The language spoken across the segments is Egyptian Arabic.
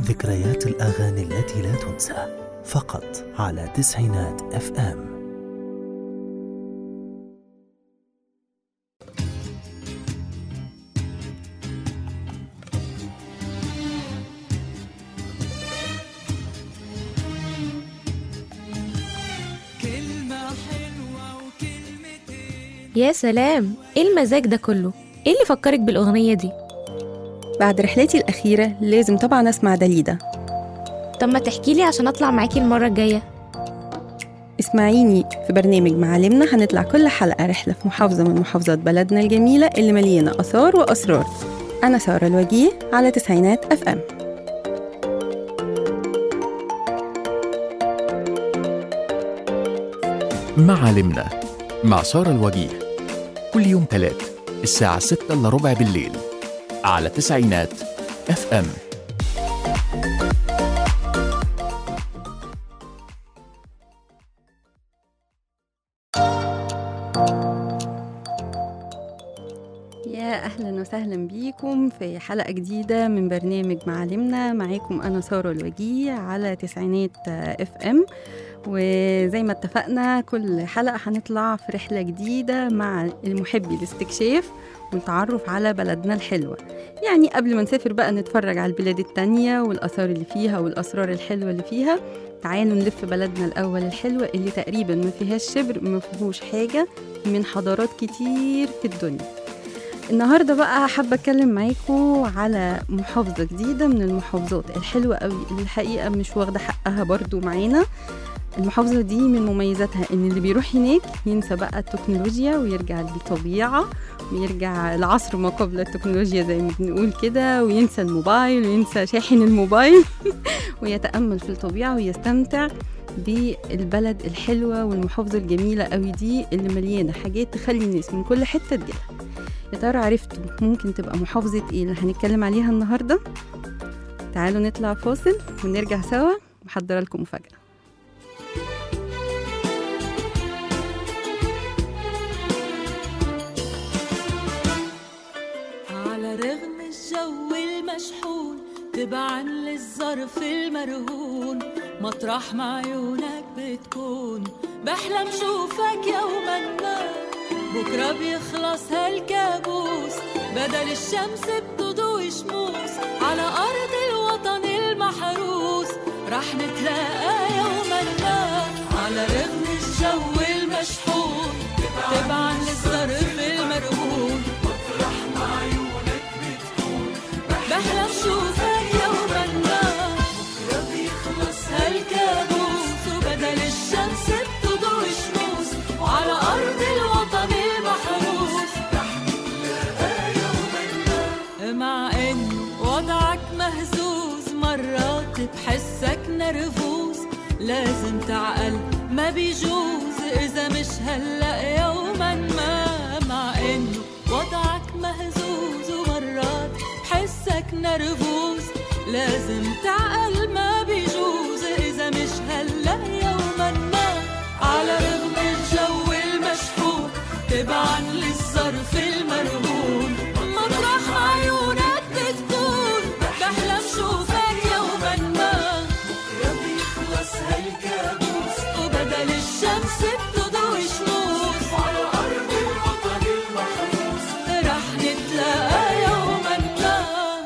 ذكريات الأغاني التي لا تنسى فقط على تسعينات اف ام كلمة حلوة وكلمتين يا سلام ايه المزاج ده كله ايه اللي فكرك بالاغنيه دي بعد رحلتي الأخيرة لازم طبعا أسمع داليدا طب ما تحكي لي عشان اطلع معاكي المره الجايه اسمعيني في برنامج معالمنا هنطلع كل حلقة رحلة في محافظة من محافظات بلدنا الجميلة اللي مليانة آثار وأسرار أنا سارة الوجيه على تسعينات أف أم معالمنا مع سارة الوجيه كل يوم تلات الساعة ستة إلا ربع بالليل على تسعينات اف ام يا أهلا وسهلا بيكم في حلقة جديدة من برنامج معالمنا معاكم أنا سارة الوجيه على تسعينات اف ام وزي ما اتفقنا كل حلقة هنطلع في رحلة جديدة مع المحبي الاستكشاف والتعرف على بلدنا الحلوة يعني قبل ما نسافر بقى نتفرج على البلاد التانية والآثار اللي فيها والأسرار الحلوة اللي فيها تعالوا نلف بلدنا الأول الحلوة اللي تقريبا ما فيهاش شبر ما فيهوش حاجة من حضارات كتير في الدنيا النهارده بقى حابه اتكلم معاكم على محافظه جديده من المحافظات الحلوه قوي اللي الحقيقه مش واخده حقها برضو معانا المحافظه دي من مميزاتها ان اللي بيروح هناك ينسى بقى التكنولوجيا ويرجع للطبيعه ويرجع العصر ما قبل التكنولوجيا زي ما بنقول كده وينسى الموبايل وينسى شاحن الموبايل ويتامل في الطبيعه ويستمتع بالبلد الحلوه والمحافظه الجميله قوي دي اللي مليانه حاجات تخلي الناس من كل حته تجيلها يا ترى عرفتوا ممكن تبقى محافظة ايه اللي هنتكلم عليها النهاردة؟ تعالوا نطلع فاصل ونرجع سوا محضرة لكم مفاجأة على رغم الجو المشحون تبعا للظرف المرهون مطرح ما عيونك بتكون بحلم شوفك يوما ما بكرة بيخلص هالكابوس بدل الشمس بتضوي شموس على أرض الوطن المحروس رح نتلاقى يوما ما على رغم الجو المشحون تبعا للظرف المرهون بحلم شوفك يوما ما بكرة بيخلص هالكابوس وبدل الشمس بتضوي شموس على أرض الوطن المحروس مع إنه وضعك مهزوز مرات بحسك نرفوز لازم تعقل ما بيجوز إذا مش هلأ يوما ما مع إنه وضعك مهزوز ومرات بحسك نرفوز لازم تعقل ما بيجوز إذا مش هلأ يوما ما على رغم الجو المشحون تبعا للظرف المرهون مطرح ما عيونك بتكون بحلم شوفك يوما ما بكرة بيخلص هالكابوس وبدل الشمس بتضوي شموس على أرض الوطن المحروس رح نتلاقى يوما ما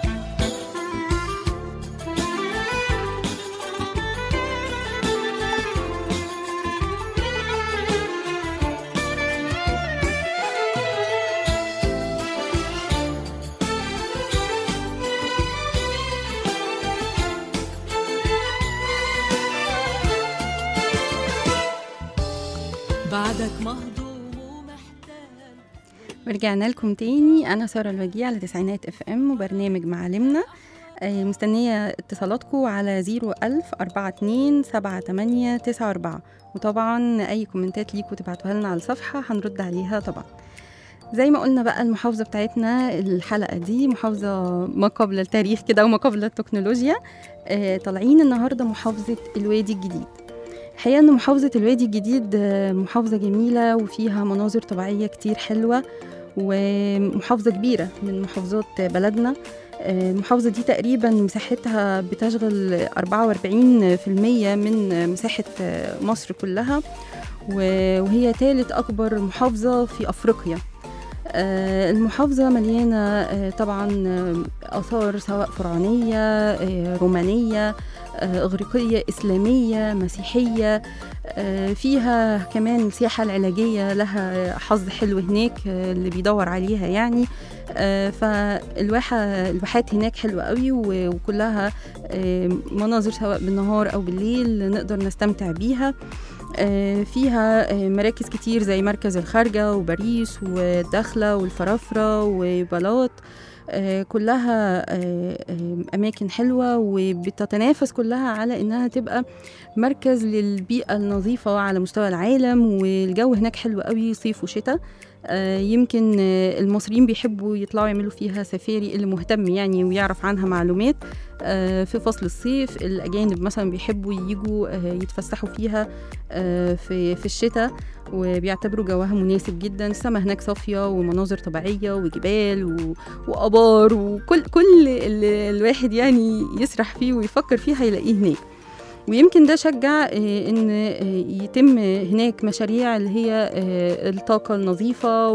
بعدك مهضوم ومحتال ورجعنا لكم تاني أنا سارة الوجيه على تسعينات اف ام وبرنامج معالمنا آه، مستنية اتصالاتكم على 01000 42 78 94 وطبعا أي كومنتات ليكوا تبعتوها لنا على الصفحة هنرد عليها طبعا زي ما قلنا بقى المحافظة بتاعتنا الحلقة دي محافظة ما قبل التاريخ كده وما قبل التكنولوجيا آه، طالعين النهاردة محافظة الوادي الجديد الحقيقة إن محافظة الوادي الجديد آه، محافظة جميلة وفيها مناظر طبيعية كتير حلوة ومحافظة كبيرة من محافظات بلدنا آه، المحافظة دي تقريبا مساحتها بتشغل 44% من مساحة آه، مصر كلها و- وهي ثالث أكبر محافظة في أفريقيا آه، المحافظة مليانة آه، طبعا آه، آثار سواء فرعونية آه، رومانية آه، إغريقية إسلامية مسيحية آه، فيها كمان السياحة العلاجية لها حظ حلو هناك آه، اللي بيدور عليها يعني آه، فالواحة الواحات هناك حلوة قوي و- وكلها آه، مناظر سواء بالنهار أو بالليل نقدر نستمتع بيها آه، فيها آه، مراكز كتير زي مركز الخارجة وباريس والداخلة والفرافرة وبلاط آه، كلها آه، آه، أماكن حلوة وبتتنافس كلها على إنها تبقى مركز للبيئة النظيفة على مستوى العالم والجو هناك حلو قوي صيف وشتاء آه، يمكن آه، المصريين بيحبوا يطلعوا يعملوا فيها سفاري اللي مهتم يعني ويعرف عنها معلومات آه، في فصل الصيف الأجانب مثلا بيحبوا يجوا آه، يتفسحوا فيها آه، في في الشتاء وبيعتبروا جوها مناسب جدا السما هناك صافية ومناظر طبيعية وجبال و... وآبار وكل كل اللي الواحد يعني يسرح فيه ويفكر فيه هيلاقيه هناك ويمكن ده شجع آه، ان آه، يتم هناك مشاريع اللي هي آه، الطاقه النظيفه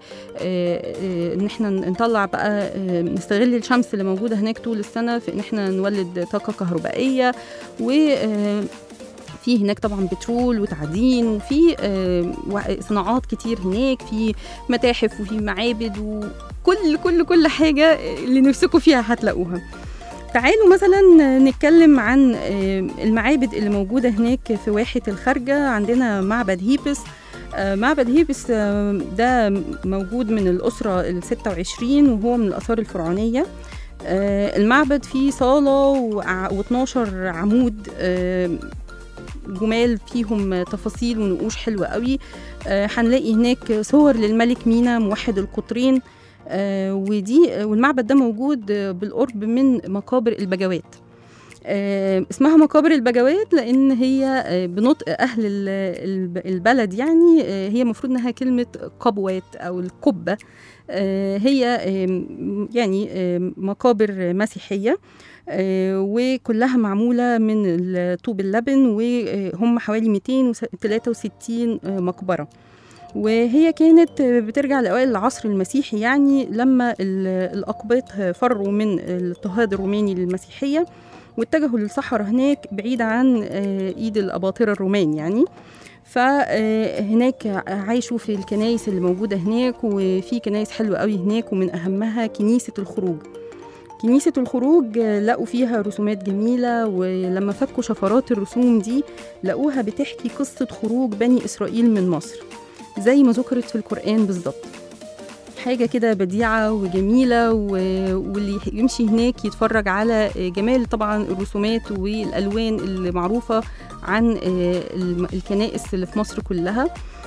وان احنا نطلع بقى آه، نستغل الشمس اللي موجوده هناك طول السنه في ان احنا نولد طاقه كهربائيه و آه، في هناك طبعا بترول وتعدين وفي آه، و- صناعات كتير هناك في متاحف وفي معابد وكل كل كل حاجه اللي نفسكم فيها هتلاقوها تعالوا مثلا نتكلم عن آه، المعابد اللي موجودة هناك في واحة الخارجة عندنا معبد هيبس آه، معبد هيبس آه، ده موجود من الأسرة ال 26 وهو من الآثار الفرعونية آه، المعبد فيه صالة و12 عمود آه، جمال فيهم تفاصيل ونقوش حلوة قوي آه، هنلاقي هناك صور للملك مينا موحد القطرين آه، ودي والمعبد ده موجود آه، بالقرب من مقابر البجوات آه، اسمها مقابر البجوات لان هي آه، بنطق اهل ال- الب- البلد يعني آه، هي المفروض انها كلمه قبوات او القبه آه، هي آم، يعني آم، مقابر مسيحيه آه، وكلها معموله من الطوب اللبن وهم حوالي 263 آه، مقبره وهي كانت بترجع لأوائل العصر المسيحي يعني لما ال- الأقباط فروا من الاضطهاد الروماني للمسيحية واتجهوا للصحراء هناك بعيد عن آه، ايد الاباطره الرومان يعني فهناك عايشوا في الكنايس اللي موجوده هناك وفي كنايس حلوه قوي هناك ومن اهمها كنيسه الخروج كنيسة الخروج آه، لقوا فيها رسومات جميلة ولما فكوا شفرات الرسوم دي لقوها بتحكي قصة خروج بني إسرائيل من مصر زي ما ذكرت في القرآن بالظبط حاجة كده بديعة وجميلة و... واللي يمشي هناك يتفرج على جمال طبعا الرسومات والألوان اللي معروفة عن الم- الكنائس اللي في مصر كلها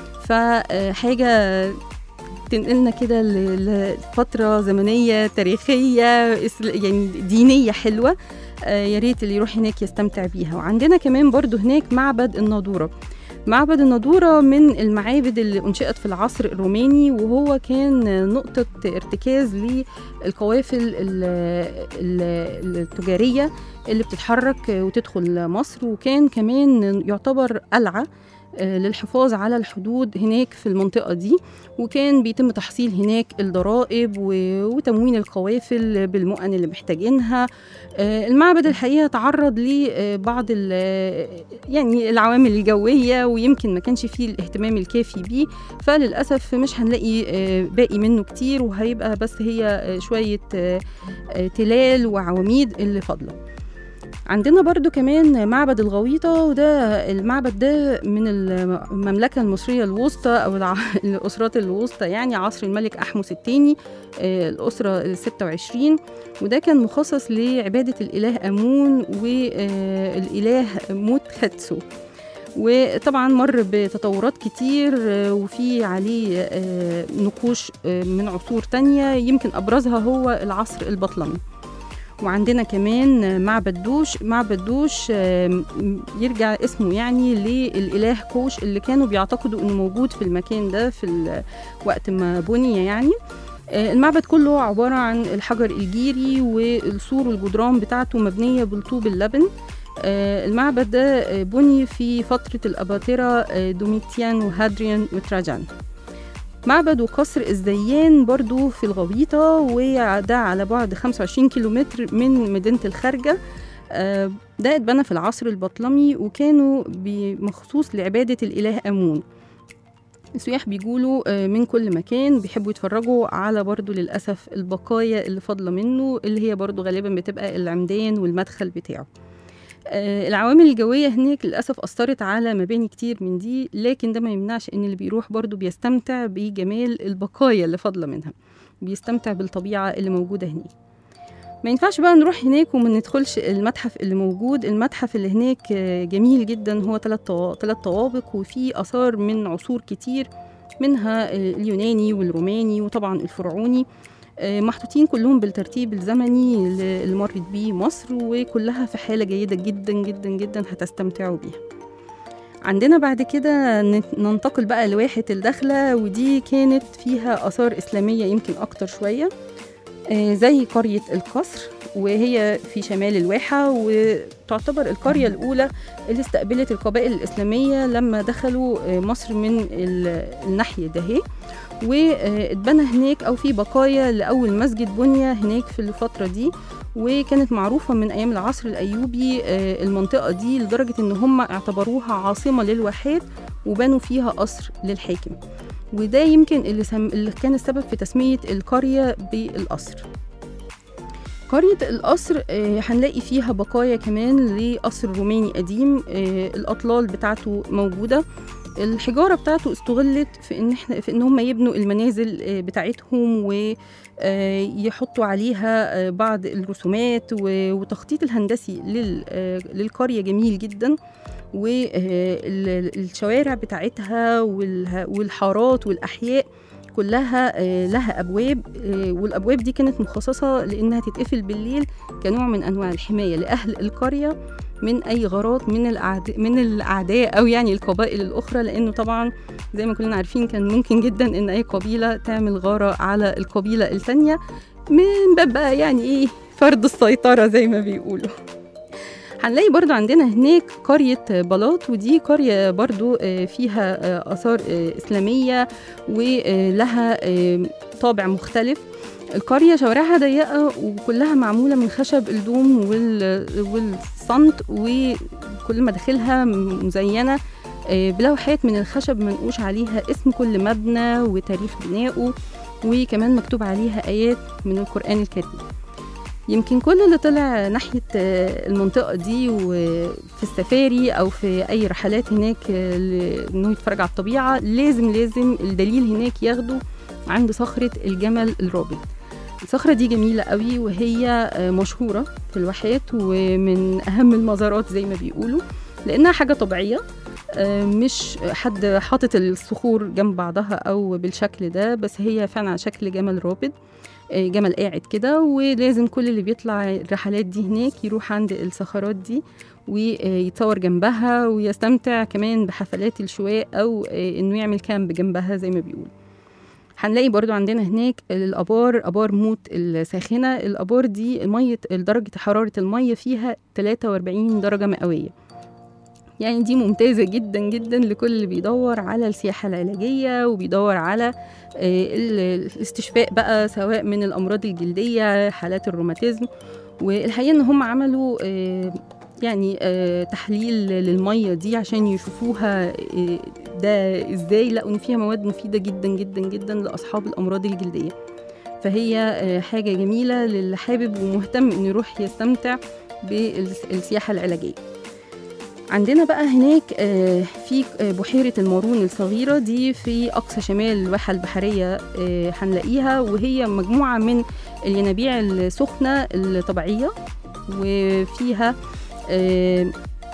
فحاجة تنقلنا كده ل- لفترة زمنية تاريخية إسل- يعني دينية حلوة آه، يا ريت اللي يروح هناك يستمتع بيها وعندنا كمان برضو هناك معبد الناظورة معبد الناظورة من المعابد اللي أنشئت في العصر الروماني وهو كان نقطة ارتكاز للقوافل ال- ال- التجارية اللي بتتحرك وتدخل مصر وكان كمان يعتبر قلعة آه، للحفاظ على الحدود هناك في المنطقة دي وكان بيتم تحصيل هناك الضرائب و- وتموين القوافل بالمؤن اللي محتاجينها آه، المعبد الحقيقة تعرض لبعض ال- يعني العوامل الجوية ويمكن ما كانش فيه الاهتمام الكافي بيه فللأسف مش هنلاقي آه، باقي منه كتير وهيبقى بس هي آه، شوية آه، آه، تلال وعواميد اللي فاضلة عندنا برضو كمان معبد الغويطة وده المعبد ده من المملكة المصرية الوسطى أو الع- الأسرات الوسطى يعني عصر الملك أحمس الثاني آه، الأسرة الستة وعشرين وده كان مخصص لعبادة الإله أمون والإله موت خاتسو وطبعا مر بتطورات كتير آه، وفي عليه آه، نقوش آه، من عصور تانية يمكن أبرزها هو العصر البطلمي وعندنا كمان معبد دوش معبد دوش آم، يرجع اسمه يعني للإله كوش اللي كانوا بيعتقدوا إنه موجود في المكان ده في ال- وقت ما بني يعني آه، المعبد كله عبارة عن الحجر الجيري والسور والجدران بتاعته مبنية بالطوب اللبن آه، المعبد ده آه، بني في فترة الأباطرة آه، دوميتيان وهادريان وتراجان معبد وقصر الزيان برضو في الغويطة وده على بعد 25 كيلومتر من مدينة الخارجة آه، ده اتبنى في العصر البطلمي وكانوا بمخصوص لعبادة الإله أمون السياح بيجولوا آه، من كل مكان بيحبوا يتفرجوا على برضو للأسف البقايا اللي فاضلة منه اللي هي برضو غالبا بتبقى العمدان والمدخل بتاعه آه، العوامل الجوية هناك للأسف أثرت على مباني كتير من دي لكن ده ما يمنعش إن اللي بيروح برضو بيستمتع بجمال البقايا اللي فاضلة منها بيستمتع بالطبيعة اللي موجودة هناك ما ينفعش بقى نروح هناك وما ندخلش المتحف اللي موجود المتحف اللي هناك آه، جميل جدا هو ثلاث ثلاث طوابق وفيه آثار من عصور كتير منها آه، اليوناني والروماني وطبعا الفرعوني آه، محطوطين كلهم بالترتيب الزمني اللي مرت بيه مصر وكلها في حالة جيدة جدا جدا جدا هتستمتعوا بيها عندنا بعد كده نت- ننتقل بقى لواحة الدخلة ودي كانت فيها آثار إسلامية يمكن أكتر شوية آه، زي قرية القصر وهي في شمال الواحة وتعتبر القرية الأولى اللي استقبلت القبائل الإسلامية لما دخلوا آه، مصر من ال- الناحية ده هي. واتبنى هناك او في بقايا لاول مسجد بني هناك في الفتره دي وكانت معروفه من ايام العصر الايوبي آه، المنطقه دي لدرجه ان هم اعتبروها عاصمه للواحات وبنوا فيها قصر للحاكم وده يمكن اللي, سم... اللي كان السبب في تسميه القريه بالقصر قرية القصر آه، هنلاقي فيها بقايا كمان لقصر روماني قديم آه، الأطلال بتاعته موجودة الحجارة بتاعته استغلت في إن إحنا في إن هم يبنوا المنازل آه، بتاعتهم ويحطوا عليها آه، بعض الرسومات و- والتخطيط الهندسي لل- آه، للقرية جميل جدا والشوارع بتاعتها والها- والحارات والأحياء كلها آه، لها أبواب آه، والأبواب دي كانت مخصصة لأنها تتقفل بالليل كنوع من أنواع الحماية لأهل القرية من أي غارات من الأعداء من الأعداء أو يعني القبائل الأخرى لأنه طبعا زي ما كلنا عارفين كان ممكن جدا إن أي قبيلة تعمل غارة على القبيلة التانية من باب بقى يعني إيه فرض السيطرة زي ما بيقولوا هنلاقي برضو عندنا هناك قرية بلاط ودي قرية برضو آه، فيها آه، آثار آه، إسلامية ولها آه، طابع مختلف القرية شوارعها ضيقة وكلها معمولة من خشب الدوم وال- والصمت وكل مداخلها مزينة آه، بلوحات من الخشب منقوش عليها اسم كل مبنى وتاريخ بنائه وكمان مكتوب عليها آيات من القرآن الكريم يمكن كل اللي طلع ناحية آه، المنطقة دي وفي السفاري أو في أي رحلات هناك آه، ل- إنه يتفرج على الطبيعة لازم لازم الدليل هناك ياخده عند صخرة الجمل الرابط الصخرة دي جميلة قوي وهي آه، مشهورة في الواحات ومن أهم المزارات زي ما بيقولوا لأنها حاجة طبيعية آه، مش حد حاطط الصخور جنب بعضها أو بالشكل ده بس هي فعلا على شكل جمل رابط آه، جمل قاعد كده ولازم كل اللي بيطلع الرحلات دي هناك يروح عند الصخرات دي ويتصور جنبها ويستمتع كمان بحفلات الشواء أو آه، إنه يعمل كامب جنبها زي ما بيقولوا هنلاقي برضو عندنا هناك الابار ابار موت الساخنه الابار دي ميه درجه حراره الميه فيها 43 درجه مئويه يعني دي ممتازه جدا جدا لكل اللي بيدور على السياحه العلاجيه وبيدور على آه، ال- الاستشفاء بقى سواء من الامراض الجلديه حالات الروماتيزم والحقيقه ان هم عملوا آه، يعني آه، تحليل للميه دي عشان يشوفوها آه، ده ازاي لقوا ان فيها مواد مفيده جدا جدا جدا لاصحاب الامراض الجلديه فهي آه، حاجه جميله للي حابب ومهتم انه يروح يستمتع بالسياحه العلاجيه عندنا بقى هناك آه، في آه، بحيرة المارون الصغيرة دي في أقصى شمال الواحة البحرية آه، هنلاقيها وهي مجموعة من الينابيع السخنة الطبيعية وفيها آه،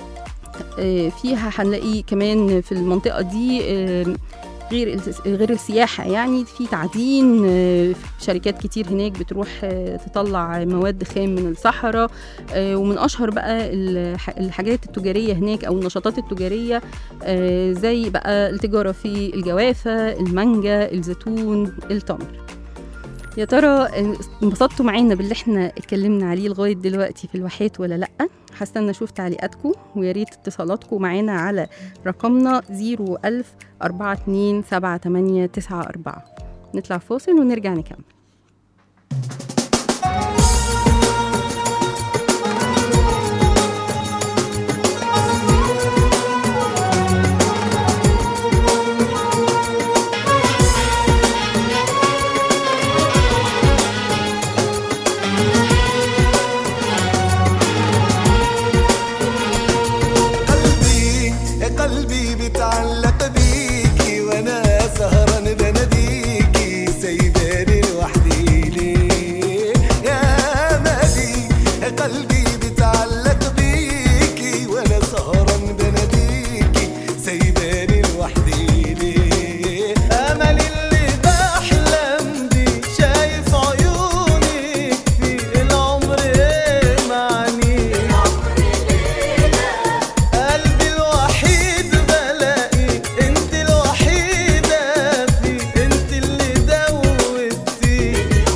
آه، فيها هنلاقي كمان في المنطقة دي آه، غير الس- غير السياحة يعني في تعدين آه، شركات كتير هناك بتروح آه، تطلع مواد خام من الصحراء آه، ومن أشهر بقى الح- الحاجات التجارية هناك أو النشاطات التجارية آه، زي بقى التجارة في الجوافة المانجا الزيتون التمر يا ترى انبسطتوا معانا باللي احنا اتكلمنا عليه لغايه دلوقتي في الواحات ولا لا هستنى اشوف تعليقاتكم ويا ريت اتصالاتكم معانا على رقمنا 01000 42 78 94 نطلع فاصل ونرجع نكمل قلبي يا قلبي بتعلق بيكي وانا سهران بناديكي سايباني لوحدي ليه يا مالي يا قلبي بتعلق بيكي وانا سهران بناديكي سايباني لوحدي ليه امل اللي بحلم بيه شايف عيونك في العمر ايه معني قلبي الوحيد بلاقي انت الوحيدة في انت اللي دوبتي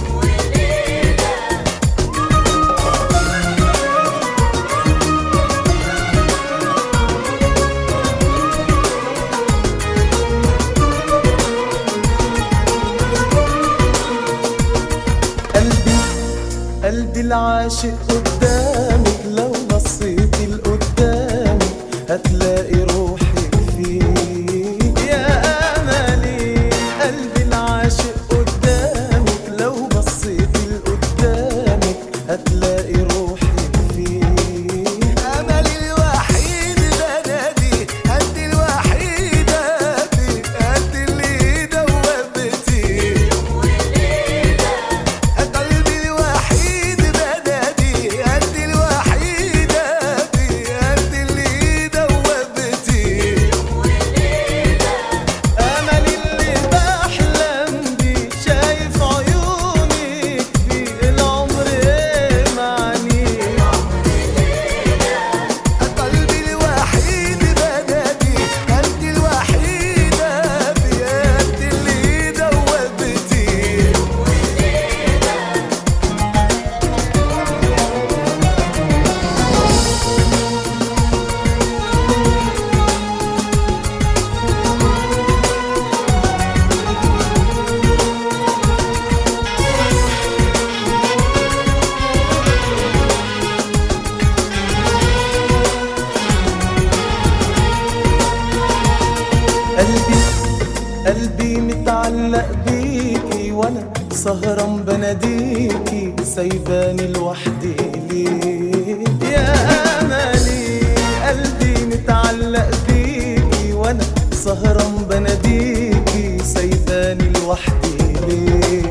قلبي قلبي العاشق قدامك لو بصيتي لقدامك هتلاقي روحك فيه يا املي قلبي العاشق قدامك لو بصيتي لقدامك هتلاقي روحك فيه املي الوحيد بنادي انت الوحيده في انت اللي دوبتي قلبي الوحيد بنادي انت الوحيدة في انت اللي دوبتي امل اللي بحلم بيه شايف عيونك في العمر ايه معني قلبي الوحيد بنادي انت الوحيدة في انت اللي دوبتي قلبي قلبي متعلق بيكي وانا سهران بناديكي سايباني لوحدي ليه يا املي قلبي متعلق بيكي وانا سهران بناديكي سايباني لوحدي ليه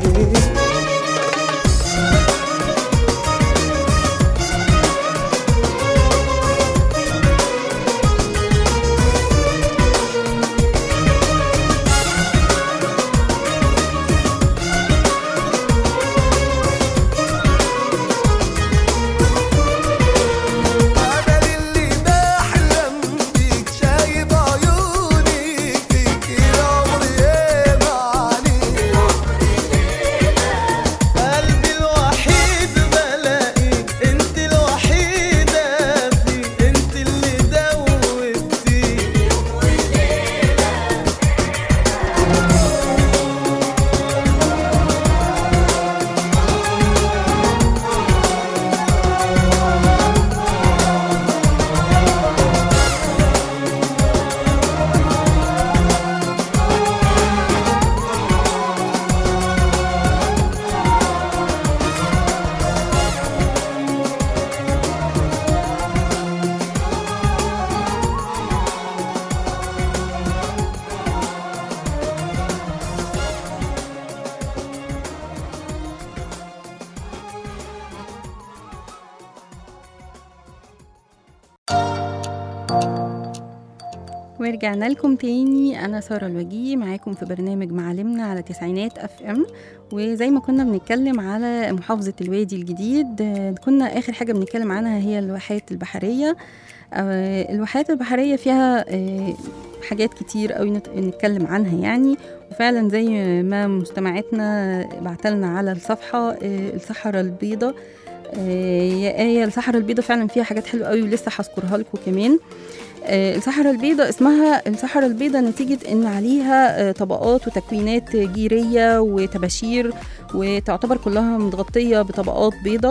ورجعنا لكم تاني انا ساره الوجيه معاكم في برنامج معالمنا على تسعينات اف ام وزي ما كنا بنتكلم على محافظه الوادي الجديد آه، كنا اخر حاجه بنتكلم عنها هي الواحات البحريه آه، الواحات البحريه فيها آه، حاجات كتير قوي نت- نتكلم عنها يعني وفعلا زي ما مستمعتنا بعتلنا على الصفحه آه، الصحراء البيضاء آه، يا آية الصحراء البيضاء فعلا فيها حاجات حلوة قوي ولسه هذكرها لكم كمان آه، الصحراء البيضاء اسمها الصحراء البيضاء نتيجة إن عليها آه، طبقات وتكوينات جيرية وتباشير وتعتبر كلها متغطية بطبقات بيضاء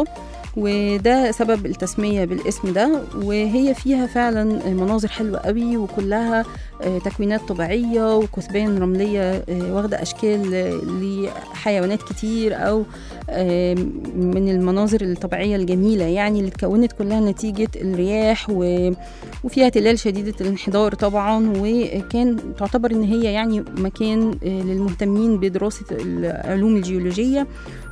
وده سبب التسمية بالاسم ده وهي فيها فعلا مناظر حلوة قوي وكلها آه، تكوينات طبيعية وكثبان رملية آه، واخدة أشكال آه، لحيوانات كتير أو آه، من المناظر الطبيعية الجميلة يعني اللي اتكونت كلها نتيجة الرياح و وفيها تلال شديدة الانحدار طبعا وكان تعتبر ان هي يعني مكان آه، للمهتمين بدراسة العلوم الجيولوجية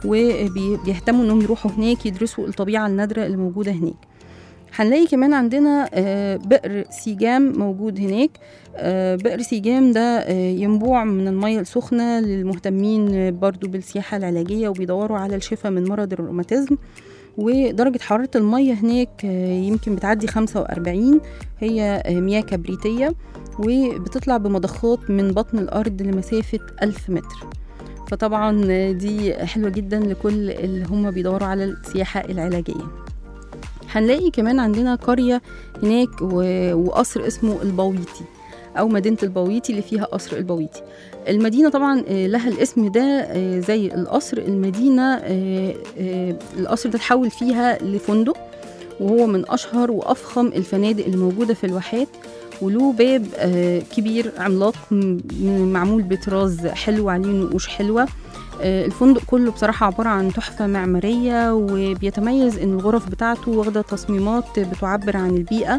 وبيهتموا انهم يروحوا هناك يدرسوا الطبيعة النادرة اللي موجودة هناك هنلاقي كمان عندنا آه، بئر سيجام موجود هناك آه، بئر سيجام ده آه، ينبوع من المية السخنة للمهتمين آه، برضو بالسياحة العلاجية وبيدوروا على الشفاء من مرض الروماتيزم ودرجة حرارة المية هناك آه، يمكن بتعدي 45 هي آه، مياه كبريتية وبتطلع بمضخات من بطن الأرض لمسافة ألف متر فطبعا آه، دي حلوة جدا لكل اللي هم بيدوروا على السياحة العلاجية هنلاقي كمان عندنا قرية هناك و- وقصر اسمه البويتي أو مدينة البويتي اللي فيها قصر البويتي المدينة طبعا آه، لها الاسم ده آه، زي القصر المدينة آه، آه، القصر ده اتحول فيها لفندق وهو من أشهر وأفخم الفنادق اللي موجودة في الواحات وله باب آه، كبير عملاق م- م- معمول بطراز حلو عليه نقوش حلوة آه، الفندق كله بصراحة عبارة عن تحفة معمارية وبيتميز إن الغرف بتاعته واخدة تصميمات بتعبر عن البيئة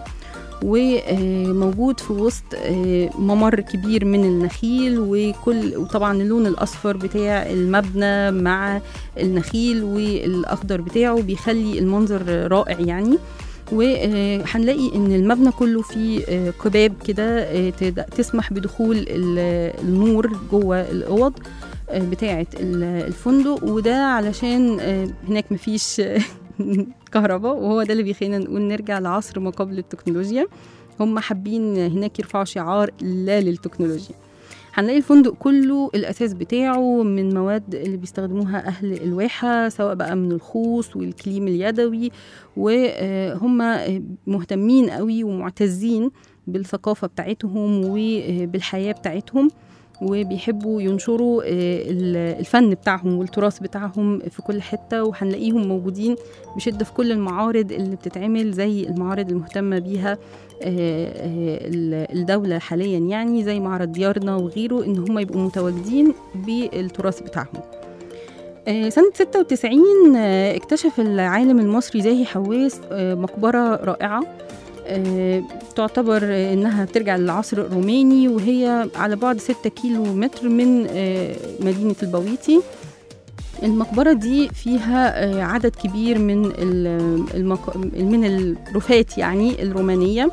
وموجود في وسط آه، ممر كبير من النخيل وكل وطبعا اللون الأصفر بتاع المبنى مع النخيل والأخضر بتاعه بيخلي المنظر رائع يعني وهنلاقي ان المبنى كله فيه آه، قباب كده آه، تد- تسمح بدخول ال- النور جوه الاوض آه، بتاعه ال- الفندق وده علشان آه، هناك مفيش كهرباء وهو ده اللي بيخلينا نقول نرجع لعصر ما قبل التكنولوجيا هم حابين هناك يرفعوا شعار لا للتكنولوجيا هنلاقي الفندق كله الأساس بتاعه من مواد اللي بيستخدموها أهل الواحة سواء بقى من الخوص والكليم اليدوي وهم مهتمين قوي ومعتزين بالثقافة بتاعتهم وبالحياة بتاعتهم وبيحبوا ينشروا آه، ال- الفن بتاعهم والتراث بتاعهم في كل حتة وهنلاقيهم موجودين بشدة في كل المعارض اللي بتتعمل زي المعارض المهتمة بيها آه، آه، ال- الدولة حاليا يعني زي معرض ديارنا وغيره إن هم يبقوا متواجدين بالتراث بتاعهم آه، سنة 96 آه، اكتشف العالم المصري زاهي حواس آه، مقبرة رائعة آه، تعتبر آه، إنها بترجع للعصر الروماني وهي على بعد 6 كيلو متر من آه، مدينة البويتي المقبرة دي فيها آه، عدد كبير من ال- المق... من الرفات يعني الرومانية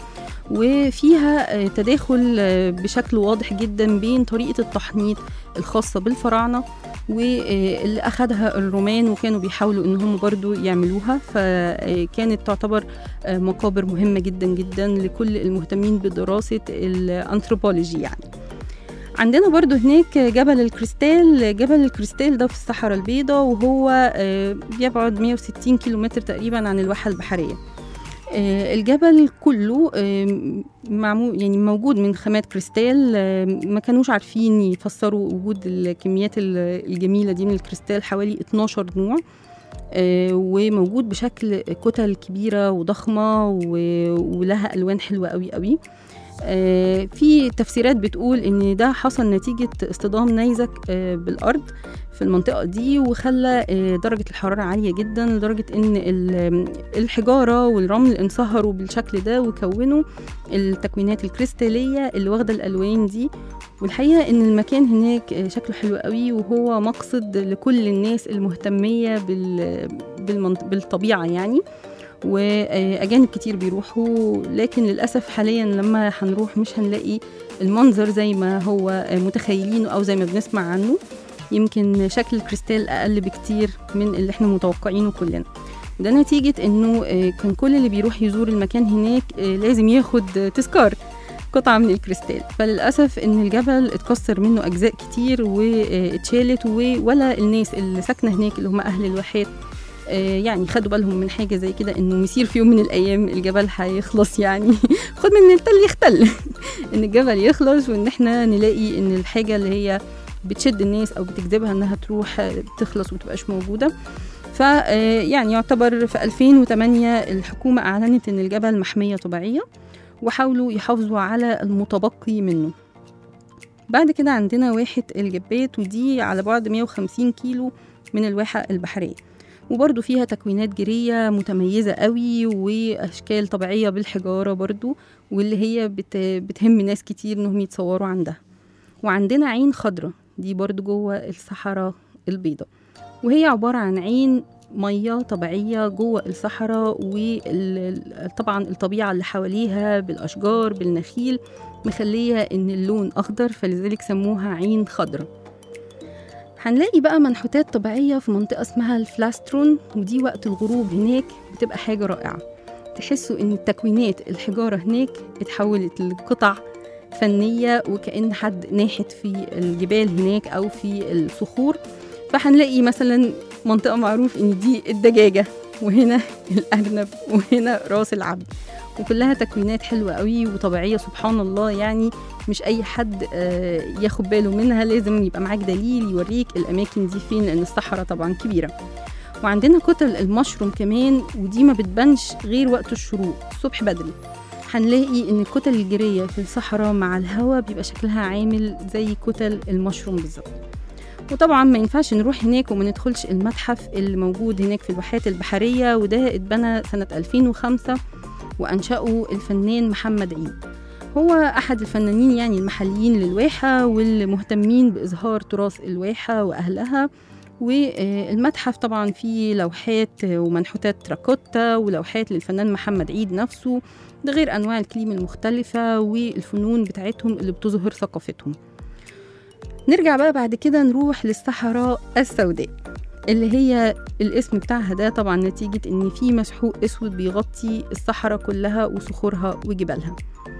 وفيها آه، تداخل آه، بشكل واضح جدا بين طريقة التحنيط الخاصة بالفراعنة واللي أخدها الرومان وكانوا بيحاولوا إن هم برضو يعملوها فكانت تعتبر آه، مقابر مهمة جدا جدا لكل المهتمين بدراسة الأنثروبولوجي يعني عندنا برضو هناك جبل الكريستال جبل الكريستال ده في الصحراء البيضاء وهو آه، بيبعد 160 كيلومتر تقريبا عن الواحة البحرية آه، الجبل كله آه، معمول يعني موجود من خامات كريستال آه، ما كانوش عارفين يفسروا وجود الكميات ال- الجميلة دي من الكريستال حوالي 12 نوع آه، وموجود بشكل كتل كبيرة وضخمة و- ولها ألوان حلوة قوي قوي آه، في تفسيرات بتقول ان ده حصل نتيجة اصطدام نيزك آه، بالارض في المنطقة دي وخلى آه، درجة الحرارة عالية جدا لدرجة ان ال- الحجارة والرمل انصهروا بالشكل ده وكونوا التكوينات الكريستالية اللي واخدة الالوان دي والحقيقة ان المكان هناك آه، شكله حلو قوي وهو مقصد لكل الناس المهتمية بال- بالمنط- بالطبيعة يعني وأجانب كتير بيروحوا لكن للأسف حاليا لما هنروح مش هنلاقي المنظر زي ما هو متخيلينه أو زي ما بنسمع عنه يمكن شكل الكريستال أقل بكتير من اللي احنا متوقعينه كلنا ده نتيجة انه آه، كان كل اللي بيروح يزور المكان هناك آه، لازم ياخد تذكار قطعة من الكريستال فللأسف ان الجبل اتكسر منه أجزاء كتير واتشالت و- ولا الناس اللي ساكنة هناك اللي هم أهل الواحات آه، يعني خدوا بالهم من حاجة زي كده انه مسير في يوم من الأيام الجبل هيخلص يعني خد من التل يختل ان الجبل يخلص وان احنا نلاقي ان الحاجة اللي هي بتشد الناس او بتجذبها انها تروح آه، تخلص ومتبقاش موجودة ف آه، يعني يعتبر في 2008 الحكومة أعلنت إن الجبل محمية طبيعية وحاولوا يحافظوا على المتبقي منه بعد كده عندنا واحة الجبات ودي على بعد 150 كيلو من الواحة البحرية وبرضو فيها تكوينات جيرية متميزة قوي وأشكال طبيعية بالحجارة برضو واللي هي بت بتهم ناس كتير إنهم يتصوروا عندها وعندنا عين خضرة دي برضو جوه الصحراء البيضاء وهي عبارة عن عين مية طبيعية جوه الصحراء وطبعا الطبيعة اللي حواليها بالأشجار بالنخيل مخلية إن اللون أخضر فلذلك سموها عين خضرة هنلاقي بقى منحوتات طبيعية في منطقة اسمها الفلاسترون ودي وقت الغروب هناك بتبقى حاجة رائعة تحسوا إن التكوينات الحجارة هناك اتحولت لقطع فنية وكأن حد ناحت في الجبال هناك أو في الصخور فهنلاقي مثلا منطقة معروف إن دي الدجاجة وهنا الأرنب وهنا راس العبد وكلها تكوينات حلوة قوي وطبيعية سبحان الله يعني مش أي حد آه، ياخد باله منها لازم يبقى معاك دليل يوريك الأماكن دي فين لأن الصحراء طبعا كبيرة وعندنا كتل المشروم كمان ودي ما بتبانش غير وقت الشروق الصبح بدري هنلاقي ان الكتل الجيرية في الصحراء مع الهواء بيبقى شكلها عامل زي كتل المشروم بالظبط وطبعا ما ينفعش نروح هناك وما ندخلش المتحف اللي موجود هناك في الواحات البحرية وده اتبنى سنة 2005 وأنشأه الفنان محمد عيد هو أحد الفنانين يعني المحليين للواحة والمهتمين بإظهار تراث الواحة وأهلها والمتحف طبعا فيه لوحات ومنحوتات تراكوتا ولوحات للفنان محمد عيد نفسه ده غير أنواع الكليم المختلفة والفنون بتاعتهم اللي بتظهر ثقافتهم نرجع بقى بعد كده نروح للصحراء السوداء اللي هي الاسم بتاعها ده طبعا نتيجة إن في مسحوق أسود بيغطي الصحراء كلها وصخورها وجبالها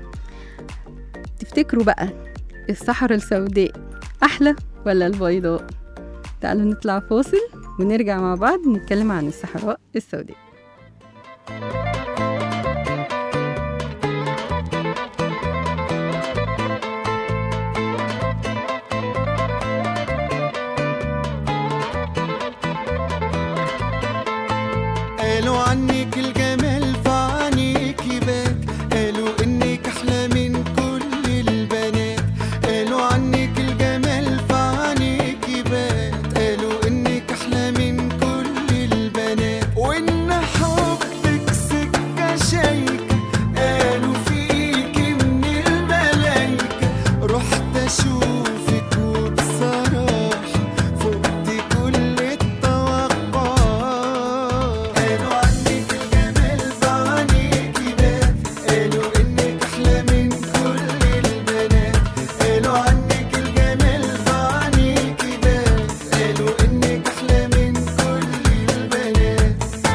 تفتكروا بقى الصحراء السوداء أحلى ولا البيضاء؟ تعالوا نطلع فاصل ونرجع مع بعض نتكلم عن الصحراء السوداء قالوا عنك الجمال فعنيك يبات قالوا انك احلى من كل البنات قالوا عنك الجمال فعنيك يبات قالوا انك احلى من كل البنات وان حبك سكه شايكه قالوا فيك من الملايكه رحت اشوفك وبصراحه فقت كل التوقعات قالوا عنك الجمال فعنيك بات قالوا انك احلى من كل البنات قالوا عنك الجمال فعنيك بات قالوا انك احلى من كل البنات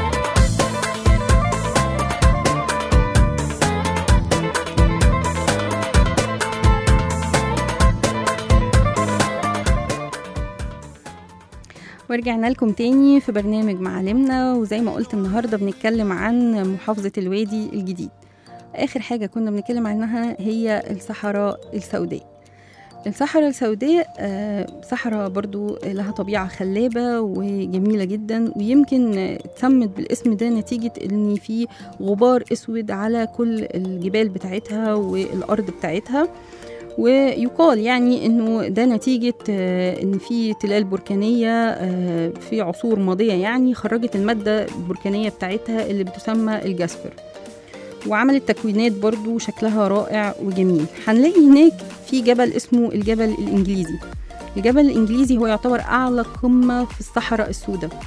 ورجعنا لكم تاني في برنامج معالمنا وزي ما قلت النهاردة بنتكلم عن محافظة الوادي الجديد آخر حاجة كنا بنتكلم عنها هي الصحراء السوداء الصحراء السوداء آه، صحراء برضو لها طبيعة خلابة وجميلة جدا ويمكن آه، اتسمت بالاسم ده نتيجة ان في غبار اسود على كل الجبال بتاعتها والارض بتاعتها ويقال يعني انه ده نتيجه آه، ان في تلال بركانيه آه، في عصور ماضيه يعني خرجت الماده البركانيه بتاعتها اللي بتسمى الجاسبر وعملت تكوينات برضو شكلها رائع وجميل هنلاقي هناك في جبل اسمه الجبل الانجليزي الجبل الانجليزي هو يعتبر اعلى قمه في الصحراء السوداء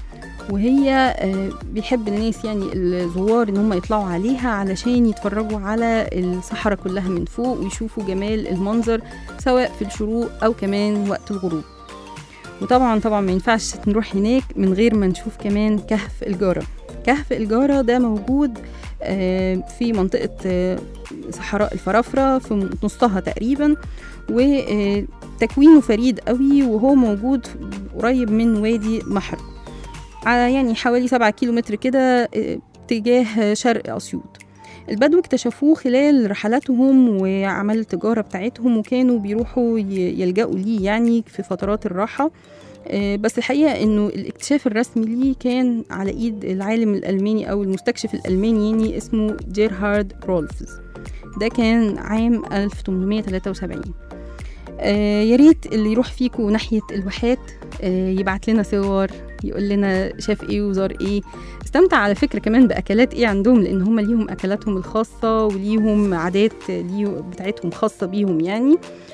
وهي آه، بيحب الناس يعني الزوار ان هم يطلعوا عليها علشان يتفرجوا على الصحراء كلها من فوق ويشوفوا جمال المنظر سواء في الشروق او كمان وقت الغروب وطبعا طبعا ما ينفعش نروح هناك من غير ما نشوف كمان كهف الجارة كهف الجارة ده موجود آه، في منطقة آه، صحراء الفرافرة في نصها تقريبا وتكوينه فريد قوي وهو موجود قريب من وادي محر على يعني حوالي سبعة كيلو متر كده آه، تجاه شرق أسيوط البدو اكتشفوه خلال رحلاتهم وعمل التجارة بتاعتهم وكانوا بيروحوا ي- يلجأوا ليه يعني في فترات الراحة آه، بس الحقيقة انه الاكتشاف الرسمي ليه كان على ايد العالم الالماني او المستكشف الالماني يعني اسمه جيرهارد رولفز ده كان عام 1873 آه يا ريت اللي يروح فيكم ناحية الواحات آه يبعت لنا صور يقول لنا شاف ايه وزار ايه استمتع على فكرة كمان بأكلات ايه عندهم لأن هم ليهم أكلاتهم الخاصة وليهم عادات ليه بتاعتهم خاصة بيهم يعني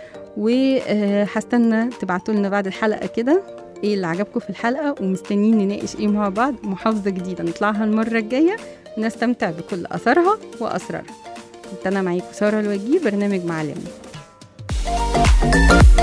وهستنى تبعتوا لنا بعد الحلقة كده ايه اللي عجبكم في الحلقة ومستنيين نناقش ايه مع بعض محافظة جديدة نطلعها المرة الجاية ونستمتع بكل أثرها وأسرارها كنت أنا معاكم سارة الوجيه برنامج معلمنا